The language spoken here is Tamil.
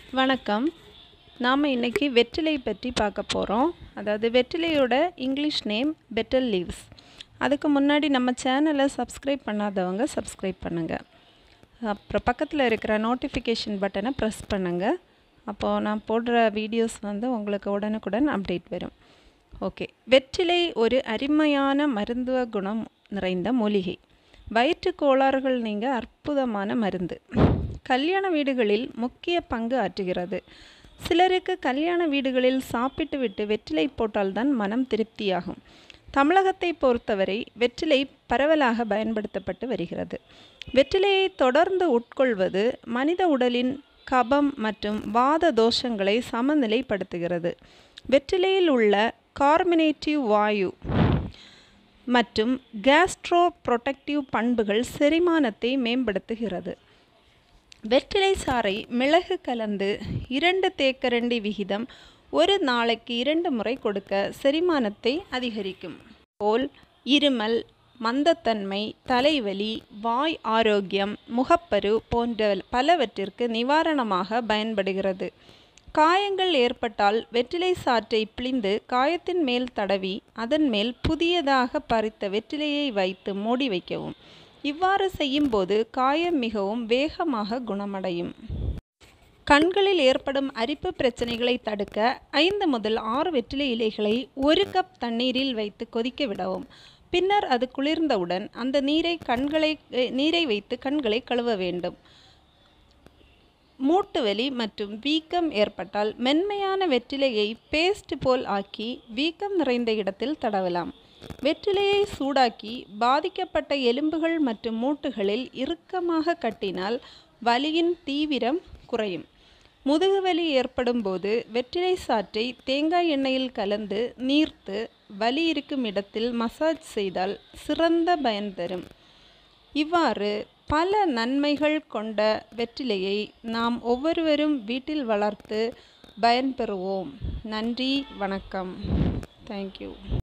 வணக்கம் நாம் இன்னைக்கு வெற்றிலை பற்றி பார்க்க போகிறோம் அதாவது வெற்றிலையோட இங்கிலீஷ் நேம் பெட்டல் லீவ்ஸ் அதுக்கு முன்னாடி நம்ம சேனலை சப்ஸ்கிரைப் பண்ணாதவங்க சப்ஸ்கிரைப் பண்ணுங்கள் அப்புறம் பக்கத்தில் இருக்கிற நோட்டிஃபிகேஷன் பட்டனை ப்ரெஸ் பண்ணுங்கள் அப்போது நான் போடுற வீடியோஸ் வந்து உங்களுக்கு உடனுக்குடன் அப்டேட் வரும் ஓகே வெற்றிலை ஒரு அருமையான மருத்துவ குணம் நிறைந்த மூலிகை வயிற்று கோளாறுகள் நீங்க அற்புதமான மருந்து கல்யாண வீடுகளில் முக்கிய பங்கு ஆற்றுகிறது சிலருக்கு கல்யாண வீடுகளில் சாப்பிட்டு விட்டு வெற்றிலை போட்டால்தான் மனம் திருப்தியாகும் தமிழகத்தை பொறுத்தவரை வெற்றிலை பரவலாக பயன்படுத்தப்பட்டு வருகிறது வெற்றிலையை தொடர்ந்து உட்கொள்வது மனித உடலின் கபம் மற்றும் வாத தோஷங்களை சமநிலைப்படுத்துகிறது வெற்றிலையில் உள்ள கார்மினேட்டிவ் வாயு மற்றும் கேஸ்ட்ரோ புரொடெக்டிவ் பண்புகள் செரிமானத்தை மேம்படுத்துகிறது வெற்றிலை சாறை மிளகு கலந்து இரண்டு தேக்கரண்டி விகிதம் ஒரு நாளைக்கு இரண்டு முறை கொடுக்க செரிமானத்தை அதிகரிக்கும் போல் இருமல் மந்தத்தன்மை தலைவலி வாய் ஆரோக்கியம் முகப்பரு போன்ற பலவற்றிற்கு நிவாரணமாக பயன்படுகிறது காயங்கள் ஏற்பட்டால் வெற்றிலை சாற்றை பிழிந்து காயத்தின் மேல் தடவி அதன் மேல் புதியதாக பறித்த வெற்றிலையை வைத்து மூடி வைக்கவும் இவ்வாறு செய்யும்போது காயம் மிகவும் வேகமாக குணமடையும் கண்களில் ஏற்படும் அரிப்பு பிரச்சனைகளை தடுக்க ஐந்து முதல் ஆறு வெற்றிலை இலைகளை ஒரு கப் தண்ணீரில் வைத்து கொதிக்க விடவும் பின்னர் அது குளிர்ந்தவுடன் அந்த நீரை கண்களை நீரை வைத்து கண்களை கழுவ வேண்டும் மூட்டு வலி மற்றும் வீக்கம் ஏற்பட்டால் மென்மையான வெற்றிலையை பேஸ்ட் போல் ஆக்கி வீக்கம் நிறைந்த இடத்தில் தடவலாம் வெற்றிலையை சூடாக்கி பாதிக்கப்பட்ட எலும்புகள் மற்றும் மூட்டுகளில் இறுக்கமாக கட்டினால் வலியின் தீவிரம் குறையும் முதுகுவலி ஏற்படும் போது வெற்றிலை சாற்றை தேங்காய் எண்ணெயில் கலந்து நீர்த்து வலி இருக்கும் இடத்தில் மசாஜ் செய்தால் சிறந்த பயன் தரும் இவ்வாறு பல நன்மைகள் கொண்ட வெற்றிலையை நாம் ஒவ்வொருவரும் வீட்டில் வளர்த்து பயன்பெறுவோம் நன்றி வணக்கம் தேங்க்யூ